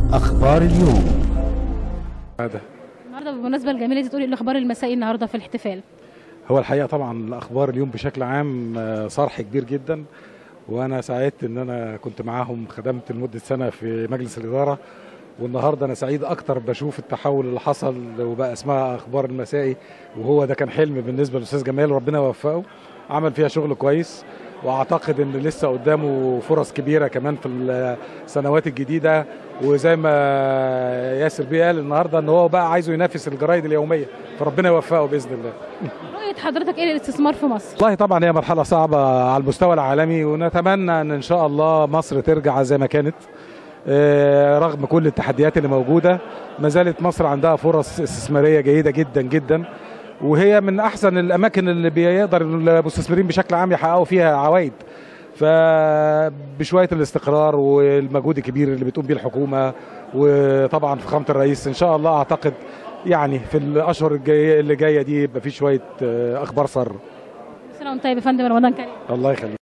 أخبار اليوم هذا النهارده بالمناسبه الجميله دي تقولي الاخبار المسائي النهارده في الاحتفال هو الحقيقه طبعا الاخبار اليوم بشكل عام آه، صرح كبير جدا وانا سعدت ان انا كنت معاهم خدمت لمده سنه في مجلس الاداره والنهارده انا سعيد اكتر بشوف التحول اللي حصل وبقى اسمها اخبار المسائي وهو ده كان حلم بالنسبه للاستاذ جمال وربنا يوفقه عمل فيها شغل كويس واعتقد ان لسه قدامه فرص كبيره كمان في السنوات الجديده وزي ما ياسر بيه قال النهارده ان هو بقى عايزه ينافس الجرايد اليوميه فربنا يوفقه باذن الله رؤيه حضرتك ايه للاستثمار في مصر والله طبعا هي مرحله صعبه على المستوى العالمي ونتمنى ان ان شاء الله مصر ترجع زي ما كانت آه، رغم كل التحديات اللي موجوده ما زالت مصر عندها فرص استثماريه جيده جدا جدا وهي من احسن الاماكن اللي بيقدر المستثمرين بشكل عام يحققوا فيها عوائد فبشويه الاستقرار والمجهود الكبير اللي بتقوم بيه الحكومه وطبعا فخامه الرئيس ان شاء الله اعتقد يعني في الاشهر الجايه اللي جايه دي يبقى في شويه آه، اخبار سر كل سنه وانت طيب يا فندم رمضان كريم الله يخليك